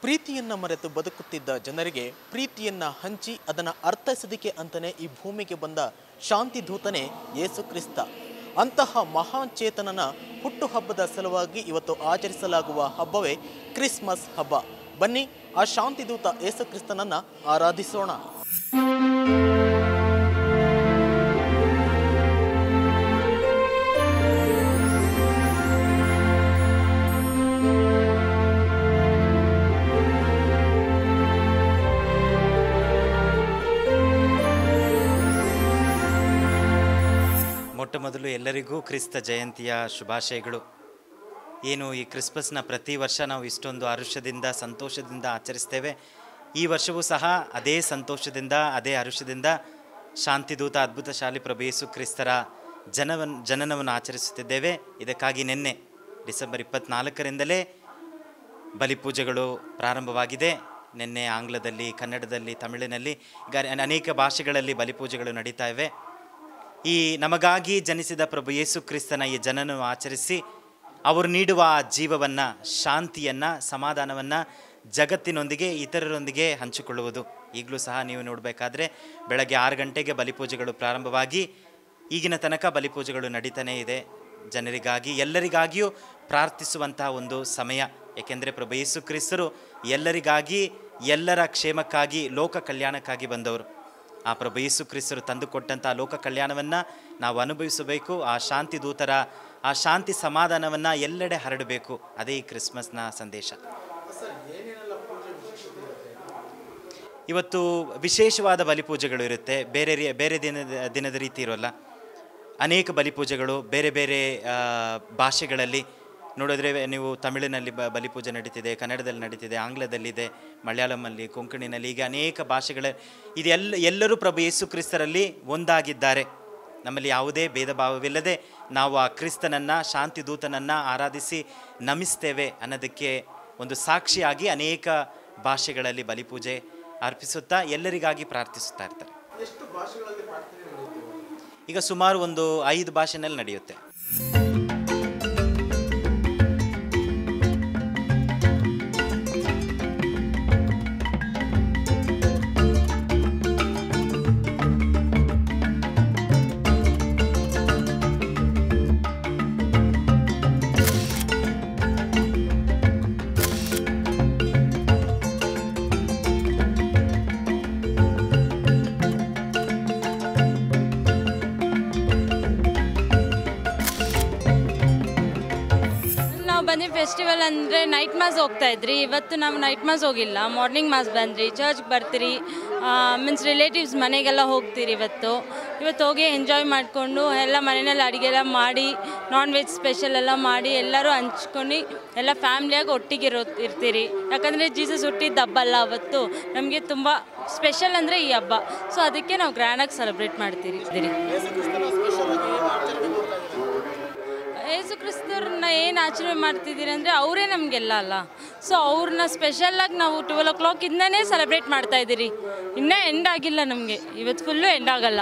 ಪ್ರೀತಿಯನ್ನ ಮರೆತು ಬದುಕುತ್ತಿದ್ದ ಜನರಿಗೆ ಪ್ರೀತಿಯನ್ನ ಹಂಚಿ ಅದನ್ನು ಅರ್ಥೈಸೋದಕ್ಕೆ ಅಂತಲೇ ಈ ಭೂಮಿಗೆ ಬಂದ ಶಾಂತಿ ದೂತನೇ ಯೇಸು ಕ್ರಿಸ್ತ ಅಂತಹ ಮಹಾನ್ ಚೇತನನ ಹುಟ್ಟುಹಬ್ಬದ ಸಲುವಾಗಿ ಇವತ್ತು ಆಚರಿಸಲಾಗುವ ಹಬ್ಬವೇ ಕ್ರಿಸ್ಮಸ್ ಹಬ್ಬ ಬನ್ನಿ ಆ ಶಾಂತಿ ದೂತ ಯೇಸು ಕ್ರಿಸ್ತನನ್ನ ಆರಾಧಿಸೋಣ ಮೊಟ್ಟ ಮೊದಲು ಎಲ್ಲರಿಗೂ ಕ್ರಿಸ್ತ ಜಯಂತಿಯ ಶುಭಾಶಯಗಳು ಏನು ಈ ಕ್ರಿಸ್ಮಸ್ನ ಪ್ರತಿ ವರ್ಷ ನಾವು ಇಷ್ಟೊಂದು ಹರುಷದಿಂದ ಸಂತೋಷದಿಂದ ಆಚರಿಸ್ತೇವೆ ಈ ವರ್ಷವೂ ಸಹ ಅದೇ ಸಂತೋಷದಿಂದ ಅದೇ ಹರುಷದಿಂದ ಶಾಂತಿದೂತ ಅದ್ಭುತಶಾಲಿ ಪ್ರಭು ಯೇಸು ಕ್ರಿಸ್ತರ ಜನವನ್ ಜನನವನ್ನು ಆಚರಿಸುತ್ತಿದ್ದೇವೆ ಇದಕ್ಕಾಗಿ ನಿನ್ನೆ ಡಿಸೆಂಬರ್ ಇಪ್ಪತ್ನಾಲ್ಕರಿಂದಲೇ ಬಲಿಪೂಜೆಗಳು ಪ್ರಾರಂಭವಾಗಿದೆ ನಿನ್ನೆ ಆಂಗ್ಲದಲ್ಲಿ ಕನ್ನಡದಲ್ಲಿ ತಮಿಳಿನಲ್ಲಿ ಈಗ ಅನೇಕ ಭಾಷೆಗಳಲ್ಲಿ ಬಲಿಪೂಜೆಗಳು ನಡೀತಾ ಇವೆ ಈ ನಮಗಾಗಿ ಜನಿಸಿದ ಪ್ರಭು ಯೇಸು ಕ್ರಿಸ್ತನ ಈ ಜನನ ಆಚರಿಸಿ ಅವರು ನೀಡುವ ಆ ಜೀವವನ್ನು ಶಾಂತಿಯನ್ನು ಸಮಾಧಾನವನ್ನು ಜಗತ್ತಿನೊಂದಿಗೆ ಇತರರೊಂದಿಗೆ ಹಂಚಿಕೊಳ್ಳುವುದು ಈಗಲೂ ಸಹ ನೀವು ನೋಡಬೇಕಾದ್ರೆ ಬೆಳಗ್ಗೆ ಆರು ಗಂಟೆಗೆ ಬಲಿಪೂಜೆಗಳು ಪ್ರಾರಂಭವಾಗಿ ಈಗಿನ ತನಕ ಬಲಿಪೂಜೆಗಳು ನಡೀತಾನೇ ಇದೆ ಜನರಿಗಾಗಿ ಎಲ್ಲರಿಗಾಗಿಯೂ ಪ್ರಾರ್ಥಿಸುವಂತಹ ಒಂದು ಸಮಯ ಏಕೆಂದರೆ ಪ್ರಭು ಯೇಸು ಕ್ರಿಸ್ತರು ಎಲ್ಲರಿಗಾಗಿ ಎಲ್ಲರ ಕ್ಷೇಮಕ್ಕಾಗಿ ಲೋಕ ಕಲ್ಯಾಣಕ್ಕಾಗಿ ಬಂದವರು ಆ ಪ್ರಭು ಯೇಸು ಕ್ರಿಸ್ತರು ತಂದುಕೊಟ್ಟಂಥ ಲೋಕ ಕಲ್ಯಾಣವನ್ನು ನಾವು ಅನುಭವಿಸಬೇಕು ಆ ಶಾಂತಿ ದೂತರ ಆ ಶಾಂತಿ ಸಮಾಧಾನವನ್ನು ಎಲ್ಲೆಡೆ ಹರಡಬೇಕು ಅದೇ ಈ ಕ್ರಿಸ್ಮಸ್ನ ಸಂದೇಶ ಇವತ್ತು ವಿಶೇಷವಾದ ಬಲಿಪೂಜೆಗಳು ಇರುತ್ತೆ ಬೇರೆ ರೀ ಬೇರೆ ದಿನದ ದಿನದ ರೀತಿ ಇರೋಲ್ಲ ಅನೇಕ ಬಲಿಪೂಜೆಗಳು ಬೇರೆ ಬೇರೆ ಆ, ಭಾಷೆಗಳಲ್ಲಿ ನೋಡಿದ್ರೆ ನೀವು ತಮಿಳಿನಲ್ಲಿ ಬ ಬಲಿಪೂಜೆ ನಡೀತಿದೆ ಕನ್ನಡದಲ್ಲಿ ನಡೀತಿದೆ ಆಂಗ್ಲದಲ್ಲಿದೆ ಮಲಯಾಳಮಲ್ಲಿ ಕೊಂಕಣಿನಲ್ಲಿ ಹೀಗೆ ಅನೇಕ ಭಾಷೆಗಳ ಇದೆಲ್ಲ ಎಲ್ಲರೂ ಪ್ರಭು ಯೇಸು ಕ್ರಿಸ್ತರಲ್ಲಿ ಒಂದಾಗಿದ್ದಾರೆ ನಮ್ಮಲ್ಲಿ ಯಾವುದೇ ಭೇದ ಭಾವವಿಲ್ಲದೆ ನಾವು ಆ ಕ್ರಿಸ್ತನನ್ನು ಶಾಂತಿ ದೂತನನ್ನು ಆರಾಧಿಸಿ ನಮಿಸ್ತೇವೆ ಅನ್ನೋದಕ್ಕೆ ಒಂದು ಸಾಕ್ಷಿಯಾಗಿ ಅನೇಕ ಭಾಷೆಗಳಲ್ಲಿ ಬಲಿಪೂಜೆ ಅರ್ಪಿಸುತ್ತಾ ಎಲ್ಲರಿಗಾಗಿ ಪ್ರಾರ್ಥಿಸುತ್ತಾ ಇರ್ತಾರೆ ಈಗ ಸುಮಾರು ಒಂದು ಐದು ಭಾಷೆನಲ್ಲಿ ನಡೆಯುತ್ತೆ ನಾವು ಬಂದು ಫೆಸ್ಟಿವಲ್ ಅಂದರೆ ನೈಟ್ ಮಾಸ್ ಹೋಗ್ತಾ ಇದ್ರಿ ಇವತ್ತು ನಾವು ನೈಟ್ ಮಾಸ್ ಹೋಗಿಲ್ಲ ಮಾರ್ನಿಂಗ್ ಮಾಸ್ ಬಂದ್ರಿ ಚರ್ಚ್ಗೆ ಬರ್ತೀರಿ ಮೀನ್ಸ್ ರಿಲೇಟಿವ್ಸ್ ಮನೆಗೆಲ್ಲ ಹೋಗ್ತೀರಿ ಇವತ್ತು ಇವತ್ತು ಹೋಗಿ ಎಂಜಾಯ್ ಮಾಡಿಕೊಂಡು ಎಲ್ಲ ಮನೆಯಲ್ಲಿ ಅಡುಗೆ ಎಲ್ಲ ಮಾಡಿ ನಾನ್ ವೆಜ್ ಸ್ಪೆಷಲ್ ಎಲ್ಲ ಮಾಡಿ ಎಲ್ಲರೂ ಹಂಚ್ಕೊಂಡು ಎಲ್ಲ ಫ್ಯಾಮ್ಲಿಯಾಗಿ ಒಟ್ಟಿಗೆ ಇರೋ ಇರ್ತೀರಿ ಯಾಕಂದರೆ ಜೀಸಸ್ ಹುಟ್ಟಿದ ಹಬ್ಬ ಅಲ್ಲ ಅವತ್ತು ನಮಗೆ ತುಂಬ ಸ್ಪೆಷಲ್ ಅಂದರೆ ಈ ಹಬ್ಬ ಸೊ ಅದಕ್ಕೆ ನಾವು ಗ್ರ್ಯಾಂಡಾಗಿ ಸೆಲೆಬ್ರೇಟ್ ಮಾಡ್ತೀರಿ ಇದ್ದೀರಿ ಯೇಸು ಕ್ರಿಸ್ತರನ್ನ ಏನು ಆಚರಣೆ ಮಾಡ್ತಿದ್ದೀರಿ ಅಂದರೆ ಅವರೇ ನಮಗೆಲ್ಲ ಅಲ್ಲ ಸೊ ಅವ್ರನ್ನ ಸ್ಪೆಷಲಾಗಿ ನಾವು ಟ್ವೆಲ್ ಓ ಕ್ಲಾಕ್ ಇಂದನೇ ಸೆಲೆಬ್ರೇಟ್ ಮಾಡ್ತಾ ಇದ್ದೀರಿ ಇನ್ನೂ ಎಂಡ್ ಆಗಿಲ್ಲ ನಮಗೆ ಇವತ್ತು ಫುಲ್ಲು ಎಂಡ್ ಆಗಲ್ಲ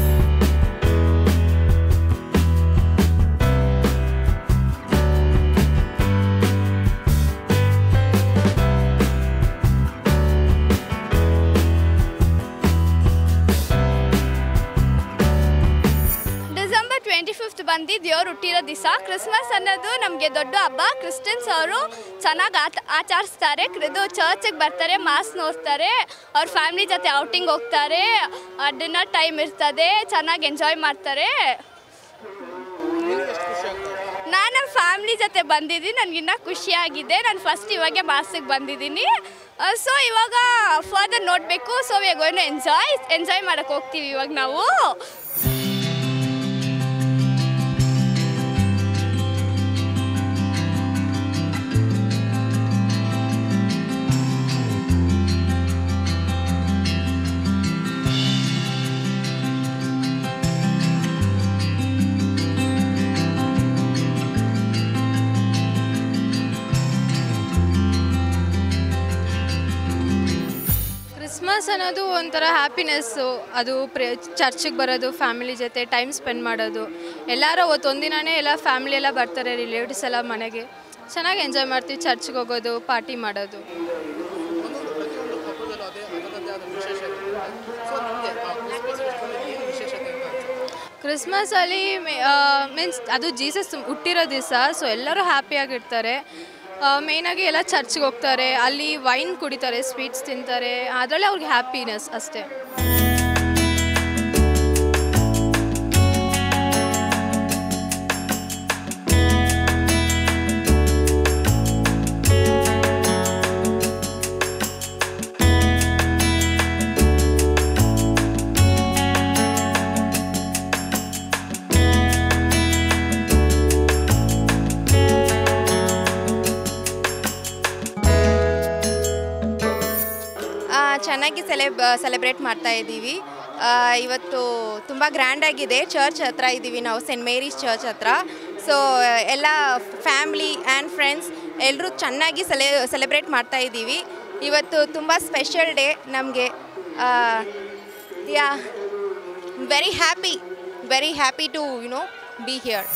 ಡಿಸೆಂಬರ್ ಟ್ವೆಂಟಿ ಫಿಫ್ತ್ ಬಂದು ದೇವ್ರು ಹುಟ್ಟಿರೋ ದಿವಸ ಕ್ರಿಸ್ಮಸ್ ಅನ್ನೋದು ನಮಗೆ ದೊಡ್ಡ ಹಬ್ಬ ಕ್ರಿಶ್ಚಿಯನ್ಸ್ ಅವರು ಚೆನ್ನಾಗಿ ಆಚ ಆಚರಿಸ್ತಾರೆ ಇದು ಚರ್ಚಿಗೆ ಬರ್ತಾರೆ ಮಾಸ್ ನೋಡ್ತಾರೆ ಅವ್ರ ಫ್ಯಾಮ್ಲಿ ಜೊತೆ ಔಟಿಂಗ್ ಹೋಗ್ತಾರೆ ಡಿನ್ನರ್ ಟೈಮ್ ಇರ್ತದೆ ಚೆನ್ನಾಗಿ ಎಂಜಾಯ್ ಮಾಡ್ತಾರೆ ನಾನು ನಮ್ಮ ಫ್ಯಾಮ್ಲಿ ಜೊತೆ ಬಂದಿದ್ದೀನಿ ನನಗಿನ್ನ ಖುಷಿಯಾಗಿದೆ ನಾನು ಫಸ್ಟ್ ಇವಾಗೆ ಮಾಸಿಗೆ ಬಂದಿದ್ದೀನಿ ಸೊ ಇವಾಗ ಫರ್ದರ್ ನೋಡಬೇಕು so we gonna enjoy enjoy ಮಾಡೋಕ್ಕೆ ಹೋಗ್ತೀವಿ ಇವಾಗ ನಾವು ಕ್ರಿಸ್ಮಸ್ ಅನ್ನೋದು ಒಂಥರ ಹ್ಯಾಪಿನೆಸ್ಸು ಅದು ಪ್ರೇ ಚರ್ಚಿಗೆ ಬರೋದು ಫ್ಯಾಮಿಲಿ ಜೊತೆ ಟೈಮ್ ಸ್ಪೆಂಡ್ ಮಾಡೋದು ಎಲ್ಲರೂ ಅವತ್ತು ಒಂದಿನನೇ ಎಲ್ಲ ಫ್ಯಾಮಿಲಿ ಎಲ್ಲ ಬರ್ತಾರೆ ರಿಲೇಟಿವ್ಸ್ ಎಲ್ಲ ಮನೆಗೆ ಚೆನ್ನಾಗಿ ಎಂಜಾಯ್ ಮಾಡ್ತೀವಿ ಚರ್ಚ್ಗೆ ಹೋಗೋದು ಪಾರ್ಟಿ ಮಾಡೋದು ಒಂದೊಂದು ಪ್ರತಿಯೊಂದು ಹಬ್ಬದಲ್ಲೂ ಅದೇ ಅದರದ್ದೇ ಆದ ವಿಶೇಷತೆ ಇರುತ್ತೆ ಸೊ ನಿಮಗೆ ಆ ಕ್ರಿಸ್ಮಸ್ ಫೆಸ್ಟಿವಲ್ ಏನು ವಿಶೇಷತೆ ಅಂತ ಅನ್ಸುತ್ತೆ ಕ್ರಿಸ್ಮಸಲ್ಲಿ ಮೀನ್ಸ್ ಅದು ಜೀಸಸ್ ಹುಟ್ಟಿರೋ ದಿವಸ ಸೊ ಎಲ್ಲರೂ ಹ್ಯಾಪಿಯಾಗಿರ್ತಾರೆ ಮೇಯ್ನಾಗಿ ಎಲ್ಲ ಚರ್ಚ್ಗೆ ಹೋಗ್ತಾರೆ ಅಲ್ಲಿ ವೈನ್ ಕುಡಿತಾರೆ ಸ್ವೀಟ್ಸ್ ತಿಂತಾರೆ ಅದರಲ್ಲೇ ಅವ್ರಿಗೆ ಹ್ಯಾಪಿನೆಸ್ ಅಷ್ಟೇ ಆ, ಚೆನ್ನಾಗಿ ಸೆಲೆಬ್ ಸೆಲೆಬ್ರೇಟ್ ಮಾಡ್ತಾ ಇದ್ದೀವಿ ಆ, ಇವತ್ತು ತುಂಬ ಗ್ರ್ಯಾಂಡಾಗಿದೆ ಚರ್ಚ್ ಹತ್ರ ಇದ್ದೀವಿ ನಾವು ಸೆಂಟ್ ಮೇರೀಸ್ ಚರ್ಚ್ ಹತ್ರ ಸೊ ಎಲ್ಲ ಫ್ಯಾಮ್ಲಿ ಆ್ಯಂಡ್ ಫ್ರೆಂಡ್ಸ್ ಎಲ್ಲರೂ ಚೆನ್ನಾಗಿ ಸೆಲೆ ಸೆಲೆಬ್ರೇಟ್ ಮಾಡ್ತಾ ಇದ್ದೀವಿ ಇವತ್ತು ತುಂಬ ಸ್ಪೆಷಲ್ ಡೇ ನಮಗೆ yeah very happy very happy to you know be here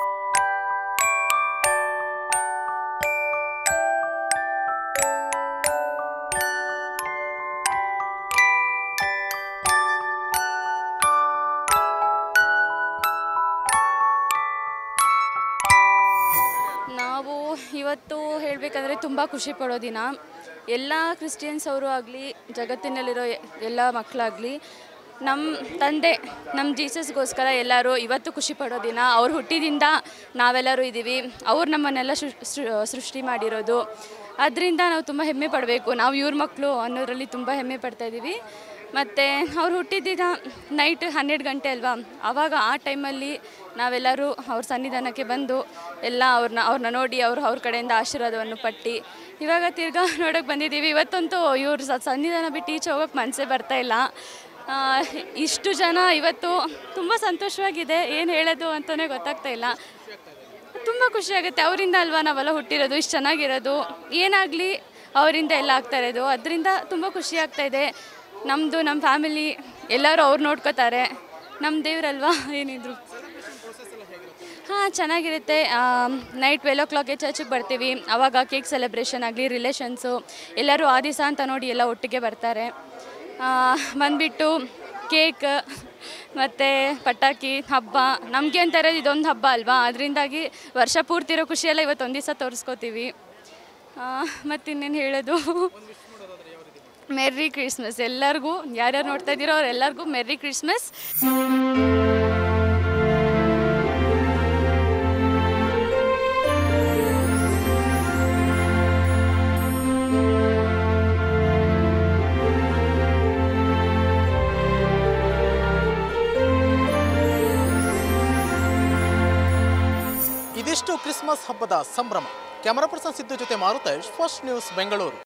ನಾವು ಇವತ್ತು ಹೇಳಬೇಕಂದ್ರೆ ತುಂಬ ಖುಷಿ ಪಡೋ ದಿನ ಎಲ್ಲ ಕ್ರಿಸ್ಟಿಯನ್ಸ್ ಅವರು ಆಗಲಿ ಜಗತ್ತಿನಲ್ಲಿರೋ ಎ- ಎಲ್ಲ ಮಕ್ಕಳಾಗಲಿ ನಮ್ಮ ತಂದೆ ನಮ್ಮ ಜೀಸಸ್ಗೋಸ್ಕರ ಎಲ್ಲರೂ ಇವತ್ತು ಖುಷಿ ಪಡೋ ದಿನ ಅವ್ರ ಹುಟ್ಟಿದಿಂದ ನಾವೆಲ್ಲರೂ ಇದ್ದೀವಿ ಅವ್ರು ನಮ್ಮನ್ನೆಲ್ಲ ಸೃ- ಸೃ- ಸೃಷ್ಟಿ ಮಾಡಿರೋದು ಅದರಿಂದ ನಾವು ತುಂಬ ಹೆಮ್ಮೆ ಪಡಬೇಕು ನಾವು ಇವ್ರ ಮಕ್ಕಳು ಅನ್ನೋದ್ರಲ್ಲಿ ತುಂಬ ಹೆಮ್ಮೆ ಪಡ್ತಾ ಇದ್ದೀವಿ ಮತ್ತು ಅವ್ರು ಹುಟ್ಟಿದ್ದಿನ ನೈಟ್ ಹನ್ನೆರಡು ಗಂಟೆ ಅಲ್ವಾ ಆವಾಗ ಆ ಟೈಮಲ್ಲಿ ನಾವೆಲ್ಲರೂ ಅವ್ರ ಸನ್ನಿಧಾನಕ್ಕೆ ಬಂದು ಎಲ್ಲ ಅವ್ರನ್ನ ಅವ್ರನ್ನ ನೋಡಿ ಅವ್ರು ಅವ್ರ ಕಡೆಯಿಂದ ಆಶೀರ್ವಾದವನ್ನು ಪಟ್ಟು ಇವಾಗ ತಿರ್ಗಾ ನೋಡೋಕೆ ಬಂದಿದ್ದೀವಿ ಇವತ್ತಂತೂ ಇವ್ರ ಸ- ಸನ್ನಿಧಾನ ಬಿಟ್ಟು ಈಚೆ ಹೋಗೋಕೆ ಮನಸ್ಸೇ ಬರ್ತಾ ಇಲ್ಲ ಆ, ಇಷ್ಟು ಜನ ಇವತ್ತು ತುಂಬ ಸಂತೋಷವಾಗಿದೆ ಏನು ಹೇಳೋದು ಅಂತಲೇ ಗೊತ್ತಾಗ್ತಾ ಇಲ್ಲ ತುಂಬ ಖುಷಿ ಆಗುತ್ತೆ ಅವರಿಂದ ಅಲ್ವಾ ನಾವೆಲ್ಲ ಹುಟ್ಟಿರೋದು ಇಷ್ಟು ಚೆನ್ನಾಗಿರೋದು ಏನಾಗಲಿ ಅವರಿಂದ ಎಲ್ಲ ಆಗ್ತಾ ಇರೋದು ಅದರಿಂದ ತುಂಬ ಖುಷಿ ಆಗ್ತಾ ಇದೆ ನಮ್ಮದು ನಮ್ಮ ಫ್ಯಾಮಿಲಿ ಎಲ್ಲರೂ ಅವ್ರು ನೋಡ್ಕೋತಾರೆ ನಮ್ಮ ದೇವ್ರಲ್ವಾ ಏನಿದ್ರು ಹಾಂ ಚೆನ್ನಾಗಿರುತ್ತೆ ನೈಟ್ ಟ್ವೆಲ್ ಓ ಕ್ಲಾಕ್ಗೆ ಚರ್ಚಿಗೆ ಬರ್ತೀವಿ ಆವಾಗ ಕೇಕ್ ಸೆಲೆಬ್ರೇಷನ್ ಆಗಲಿ ರಿಲೇಷನ್ಸು ಎಲ್ಲರೂ ಆ ದಿವಸ ಅಂತ ನೋಡಿ ಎಲ್ಲ ಒಟ್ಟಿಗೆ ಬರ್ತಾರೆ ಆ, ಬಂದ್ಬಿಟ್ಟು ಕೇಕ್ ಮತ್ತು ಪಟಾಕಿ ಹಬ್ಬ ನಮಗೆ ಅಂತ ಇರೋದು ಇದೊಂದು ಹಬ್ಬ ಅಲ್ವಾ ಅದರಿಂದಾಗಿ ವರ್ಷ ಪೂರ್ತಿ ಇರೋ ಖುಷಿಯೆಲ್ಲ ಇವತ್ತು ಒಂದು ದಿವಸ ತೋರಿಸ್ಕೋತೀವಿ ಮತ್ತಿನ್ನೇನು ಹೇಳೋದು ಮೆರ್ರಿ ಕ್ರಿಸ್ಮಸ್ ಎಲ್ಲರಿಗೂ ಯಾರ್ಯಾರು ನೋಡ್ತಾ ಇದ್ದೀರೋ ಅವ್ರೆಲ್ಲರಿಗೂ ಮೆರ್ರಿ ಕ್ರಿಸ್ಮಸ್ ಇದಿಷ್ಟು ಕ್ರಿಸ್ಮಸ್ ಹಬ್ಬದ ಸಂಭ್ರಮ ಕ್ಯಾಮರಾ ಪರ್ಸನ್ ಸಿದ್ದು ಜೊತೆ ಮಾರುತೇಶ್ ಫಸ್ಟ್ ನ್ಯೂಸ್ ಬೆಂಗಳೂರು